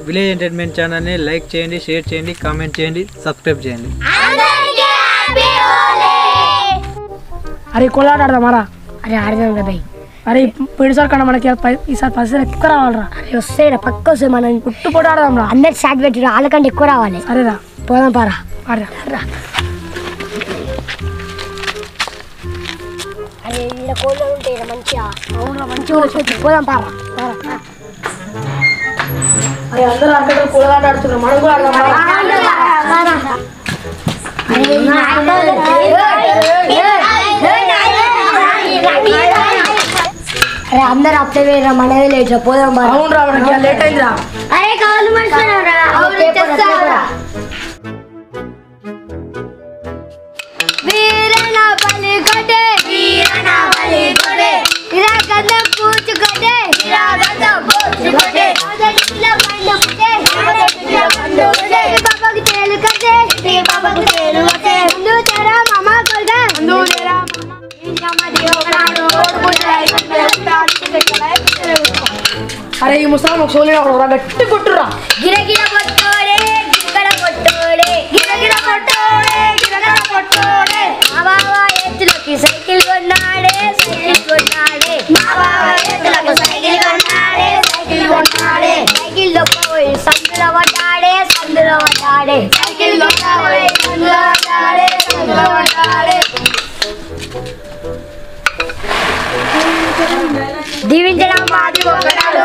Village entertainment ఛానల్ని like చేయండి share చేయండి కామెంట్ చేయండి సబ్స్క్రైబ్ చేయండి అరే కోలాట ఆడదామారా అరే ఆడదాం రా భయ్ అరే పోయినసారి కన్నా మనకి పై- ఈసారి పైసలు ఎక్కువ రావాలరా అరే వస్తాయి రా పక్క వస్తాయి మనం పుట్టు పొట్టు ఆడదాం రా అందరు షాట్ పెట్టి వాళ్ళకంటే ఎక్కువ రావాలి సరేరా పోదాం పారా ఆడరా రా అరే ఇలా కోళ్ళు ఉంటాయి మంచిగా అవును మంచిగా పోదాం పారా పారా అరే అందరూ అందరూ కోలాట ఆడుతున్నారు మనం కూడా ఆడదాం అరే అందరు అప్లై వేయరా మనదే లేట్ పోదాం అవును రా మనకి లేట్ అయిందిరా అరే కావాలి వీరన పలికొడే వీరన పలికొడే ఇరాగంద పూచుకొడే ఇరాగంద పూచుకొడే మొదటిల పండుకొడే మొదటిల పండుకొడే బాబాకి తేలు కదే నీ బాబాకి తేలు కదే ముందు తెరా మామ కొల్గా ముందు తెరా మామ ఇంజమ దియోగనాడు ఓడుకుంటాయి అరే ఈ ముసలాం ఒక సోలి గట్టి కొట్టురా గిరగిర కొట్టోడే గిరగడ కొట్టోడే గిరగిర కొట్టోడే గిరగడ కొట్టోడే మా బావ ఎత్తులకి సైకిల్ కొన్నాడే సైకిల్ కొన్నాడే మా బావ ఎత్తులకు సైకిల్ కొన్నాడే సైకిల్ కొన్నాడే సైకిల్ పోయి సందులో పడ్డాడే సందులో పడ్డాడే సైకిల్ పోయి సందులో పడ్డాడే సందులో పడ్డాడే దీవించడం మాది ఒకనాడు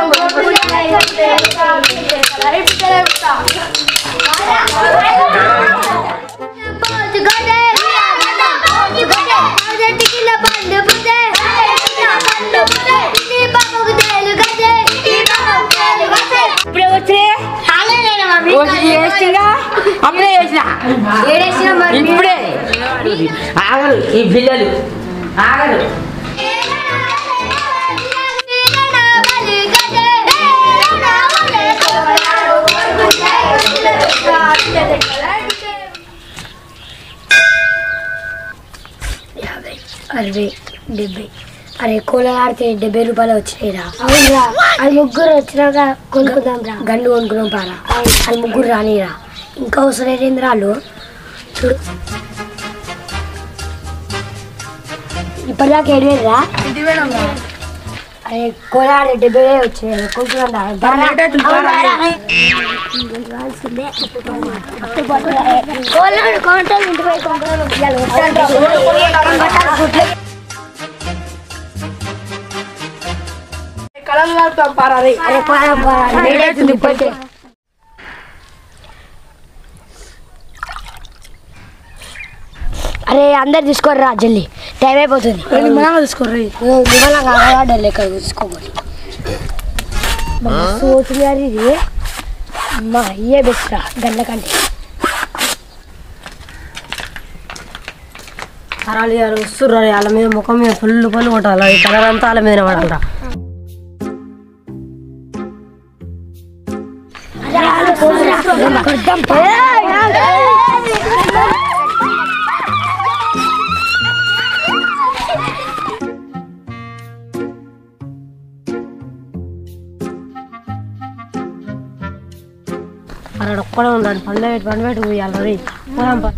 అప్పుడే చేసిన ఇప్పుడే ఆగరు ఈ పిల్లలు ఆగరు యాభై అరవై డెబ్బై అరే కోల ఆడితే డెబ్బై రూపాయలు వచ్చినాయిరా అవునురా అది ముగ్గురు వచ్చినాక కొనుక్కుందాం రా గండు కొనుక్కుందాం పారా అది ముగ్గురు రానిరా ఇంకా అవసరం రాళ్ళు చూడు ఇప్పటిదాకా ఏడు వేలు రా అరే కోల ఆడే డెబ్బై వేలు వచ్చినాయి కొనుక్కుందాం కోళ్ళు కొంటారు ఇంటి పోయి అరే పోరా పోరా లేడైతుంది ఇప్పటికే అరే అందరు తీసుకోర్రా జల్లి టైం అయిపోతుంది నిమ్మలంగా తీసుకోర్రి నిమ్మలంగా ఆర్డర్ లెక్క తీసుకోకూడదు సోతుంది అది ఇది అమ్మా ఇయ్యే బెస్ట్ రా గంట కంటే అరాలి గారు వస్తుర్రు వాళ్ళ మీద ముఖం మీద ఫుల్ పళ్ళు కొట్టాలి ఈ కలర్ అంతా వాళ్ళ మీద పడాలరా అక్కడ ఒక్కడే ఉన్నాడు పళ్ళు పెట్టి పని పెట్టి పోయాలి రే పోదాం పా.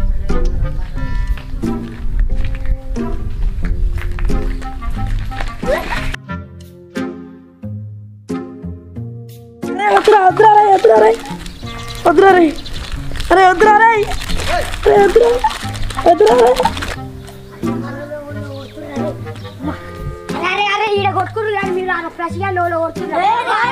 వద్దురా వద్దురా రే వద్దురా రే వద్దురా రే అరే వద్దురా రే అరే వద్దురా వద్దురా రే అరే అరే ఈడ కొట్టుకురు కానీ మీరు ఆ ప్రసిగా లోలో కొడుతున్నారు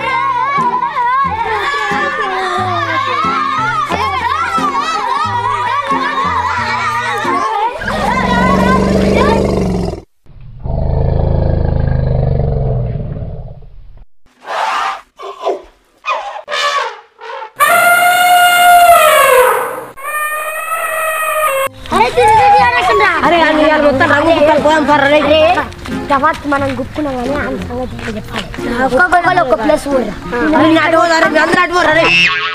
అరే తిరిగి తిరిగి ఆడకుండా. అరే వాళ్ళు ఇవాళ మొత్తం రంగు కుక్కలు పోదాం పర్రా రే తర్వాత మనం గుప్పుకున్నాం కానీ ఆ సంగతి ఇప్పుడు చెప్పాలి ఒక్కొక్కరు ఒక్క ప్లస్ కూడా మీరు అటు పోతారు మీరు అందరూ అటు పోరా రే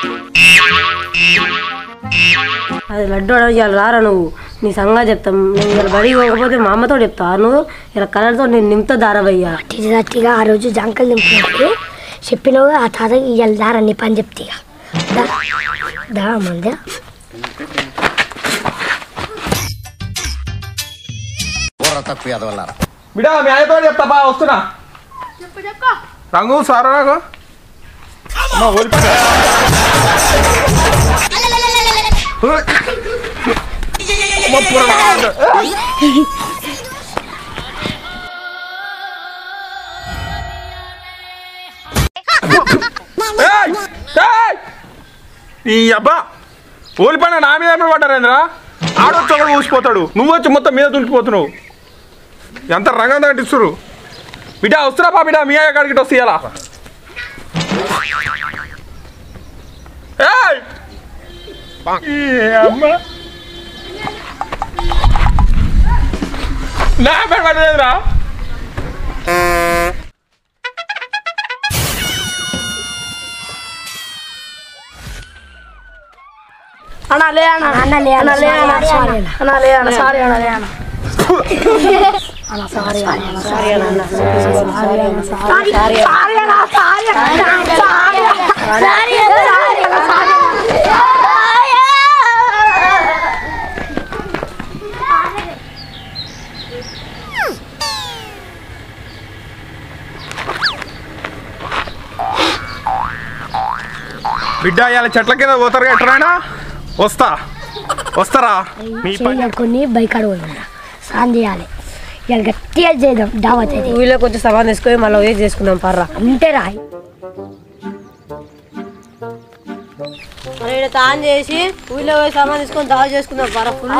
అది లడ్డు అడగాలి రారా నువ్వు నీ సంగతి చెప్తాం నేను ఇలా బడికి పోకపోతే మా అమ్మతో చెప్తా నువ్వు ఇలా కలర్తో నేను నింపుతా దారవయ్యా తిరిగట్టిగా ఆ రోజు జంకలు దింపినప్పుడు చెప్పినవు ఆ తాత ఇవాళ దారని పని చెప్తే ఇక. దా మంది బుర్ర తక్కువ ఎదవల్లారా బిడా మీ ఆయనతో చెప్తా బా వస్తున్నా రంగు సారా నాకు అమ్మా, ఓడిపోయా. అమ్మా, పురగా. ఏయ్! ఏయ్! ఈ అబ్బా ఓలిపోయిన నా మీద ఏమైనా పడ్డారేంద్రా ఆడొచ్చి ఒకడు ఊసిపోతాడు నువ్వు వచ్చి మొత్తం మీద తుంటిపోతున్నావు ఎంత రంగం తగ్గిస్తున్నారు బిడ్డ వస్తున్నా పా బిడ్డ మీ అయ్య కాడికి వస్తే ఇలా ఏయ్! ఈ అమ్మ నా పేరు పడలేదురా అన్న లే అన్న అన్న లే అన్న, అన్న లే అన్న sorry సారీ అన్న. అన్న లే అన్న సారీ అన్న లే అన్న అన్న సారీ అన్న సారీ అన్న సారీ అన్న సారీ సారీ సారీ అన్న సారీ అన్న సారీ అన్న సారీ అన్న సారీ అన్న బిడ్డ ఇవాళ చెట్ల కింద పోతారు ఎట్రానా వస్తా వస్తారా మీ పని కొన్ని బైక్ అడుగుందా స్నానం చేయాలి ఇవాళ గట్టిగా చేద్దాం దావత్ అయితే ఊళ్ళో కొంచెం సమాన్ తీసుకొని మళ్ళీ వేసి చేసుకుందాం పర్రా అంతేరా మరి ఈడ తాన్ చేసి ఊళ్ళో పోయి సామాన్ తీసుకొని దావ చేసుకుందాం పర్రా ఫుల్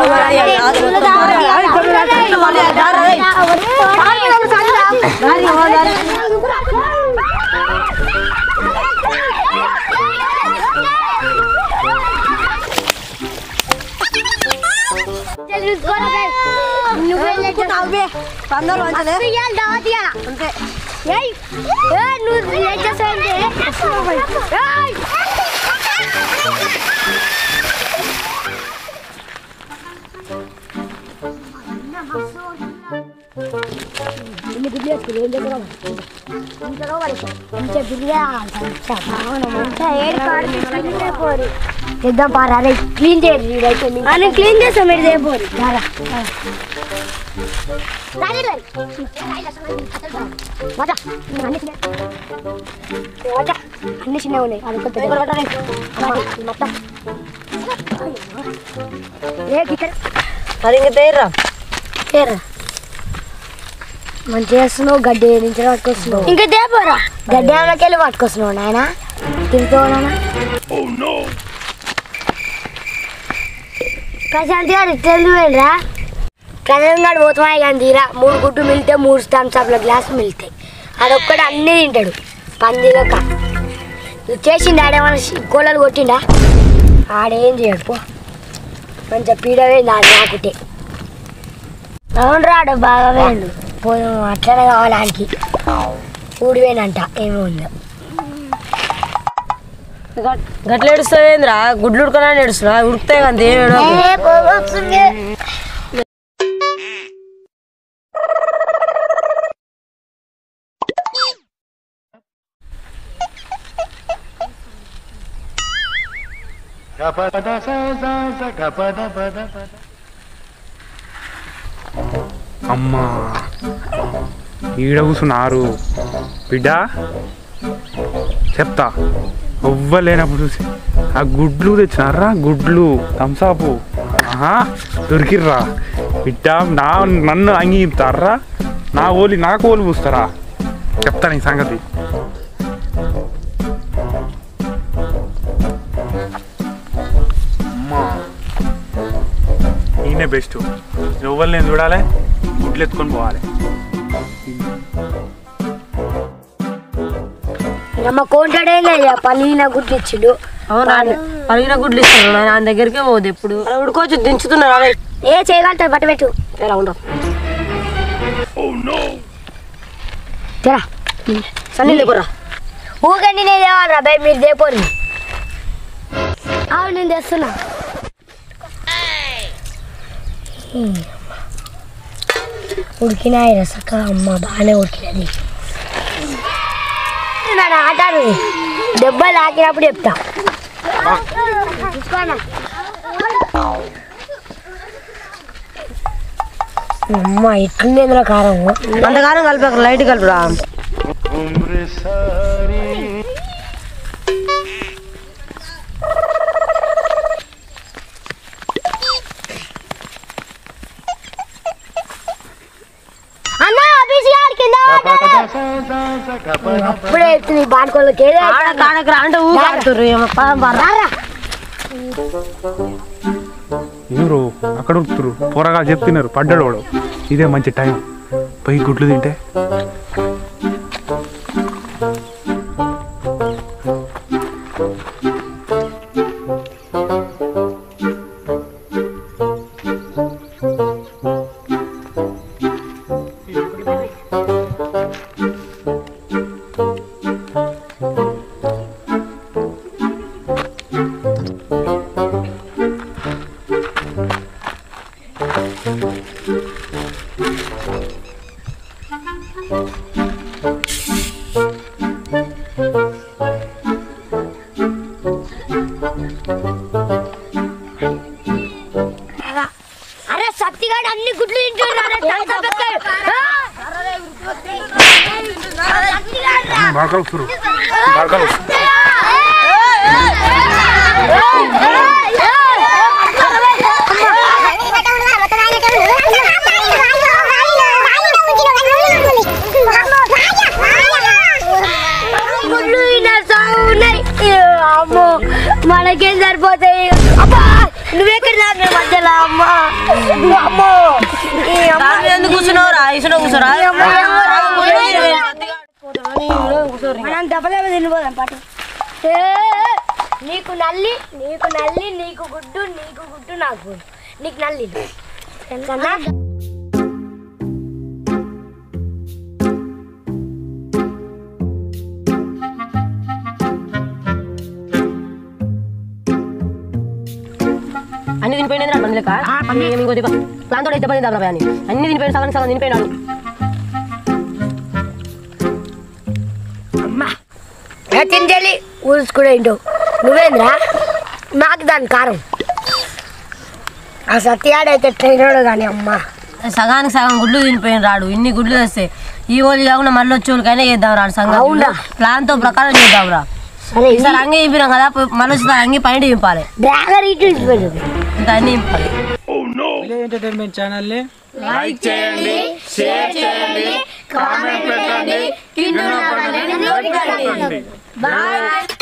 అందరూ మంచిలే అంతే చేద్దాం పారా అరే క్లీన్ చేయండి ఇదైతే మీకు. క్లీన్ చేస్తాం మీరు చేయబోరు రారా. వాటా, అన్ని చిన్న- వాటా, అన్ని చిన్నగా ఉన్నాయి అది ఒక పెద్ద వాటా రే. వాటి, మొత్తం ఏ ఇక్కడ మరి ఇంక తేర్రా ఏరా మంచిగా చేస్తున్నావు గడ్డి నుంచి పట్టుకొస్తున్నావు ఇంకా దేపోరా గడ్డి ఏమకి వెళ్ళి పట్టుకొస్తున్నావు నాయన తిరుగుతావు నాయన ప్రశాంత్ గారు ఇట్టెందుకు వెళ్ళరా ప్రశాంత్ గారు పోతున్నాయి కానీ తీరా మూడు గుడ్డు మిలితే మూడు థమ్స్ అప్ల గ్లాస్ మిలుతాయి అదొక్కడు అన్నీ తింటాడు పందిలక నువ్వు చేసింది ఆడేమన్నా కోళ్ళలు కొట్టిండా ఆడేం చేయడు పో మంచిగా పీడవే నాది నాకుటే అవును రాడు బాగా వేయండు పోయి అట్లనే కావాలి ఆయనకి ఊడివేనంట ఏమో ఉందో గట్ల ఏడుస్తావేంద్రా గుడ్లు ఉడకనా ఏడుస్తున్నా ఉడుకుతాయి కానీ ఏం ఏడవకు. అమ్మా ఈడ కూర్చున్నారు బిడ్డ చెప్తా ఎవ్వలేనప్పుడు చూసి ఆ గుడ్లు తెచ్చినారా గుడ్లు థమ్సాపు ఆహా దొరికిర్రా బిడ్డ నా నన్ను అంగీతారా నా ఓలి నాకు ఓలి పూస్తారా చెప్తా నీ సంగతి అమ్మా ఈయనే బెస్ట్ ఎవరు నేను చూడాలి గుడ్లు ఎత్తుకొని పోవాలి అమ్మ కోంటాడేందా పల్లీన గుడ్లు ఇచ్చిండు అవునా పలిగిన గుడ్లు ఇస్తాను నాయన ఆయన దగ్గరికే పోదు ఎప్పుడు అలా ఉడుకోవచ్చు దించుతున్నారు అదే ఏ చేయగలుగుతాడు బట్ట పెట్టు ఎలా ఉండవు తెరా సన్నీ లేకురా ఊగండి నేను తేవాలరా భయ్ మీరు దేపోరు అవును నేను తెస్తున్నా ఉడికినాయి రసక అమ్మ బాగానే ఉడికినది నన్ను ఆటాడు దెబ్బలు ఆకినప్పుడు చెప్తా అమ్మ ఎట్లుంది కారం అంతగానం కలిపి లైట్ కలుపురా అన్న ఆఫీస్ గారి కింద అప్పుడే ఎత్తుంది బాడుకోళ్ళకి ఏదో ఆడ కాడకు రా అంటే ఊగాడుతుర్రు ఏమో పదం పర్రా ఎవరు అక్కడ ఉరుకుతురు పోరగా చెప్తున్నారు పడ్డాడు వాడు ఇదే మంచి టైం పోయి గుడ్లు తింటే అరే సత్తిగాడు అన్ని గుడ్లు తింటున్నాడు బాగా వస్తురు బాగా గుడ్లు తినేస్తా ఉన్నాయి అమ్మో మనకేం సరిపోతాయి అబ్బా నువ్వెక్కడ దాన్ని మధ్యలో అమ్మా అమ్మో ఈ అమ్మ దాని మీద ఎందుకు కూర్చున్నావురా ఇసులో కూర్చోరా మనం దెబ్బ దెబ్బ తినిపోదాం పాటు నీకు నల్లి నీకు నల్లి నీకు గుడ్డు నీకు గుడ్డు నాకు గుడ్డు నీకు నల్లి సరేనా? అన్ని తినిపోయినది రా మందులక ఇంకోటి ప్లాన్ తోడు ఇద్దరు పడింది అని అన్ని తినిపోయిన సగం సగం తినిపోయినాడు తింటేలి ఊల్స్ కూడా ఏంటో నువ్వేంద్రా నాకు దాని కారం ఆ సత్యాడైతే ట్రైనర్ కానీ అమ్మా సగానికి సగం గుడ్లు తినిపోయిన రాడు ఇన్ని గుడ్లు తెస్తే ఈ వాళ్ళు కాకుండా మళ్ళీ వచ్చే వాళ్ళకైనా చేద్దాం రాడు సంగతి అవునా? ప్లాన్ తో ప్రకారం చేద్దాం రా సరే ఈసారి అంగి ఇప్పినాం కదా మళ్ళీ వచ్చి అంగి పైన దింపాలి డ్రాగర్ ఇటు ఇచ్చిపోయింది ఇంకా అన్ని దింపాలి విలేజ్ ఎంటర్టైన్మెంట్ ఛానల్ని లైక్ చేయండి షేర్ చేయండి కామెంట్ పెట్టండి కింద ఉన్న బటన్ని నొక్కండి. బాయ్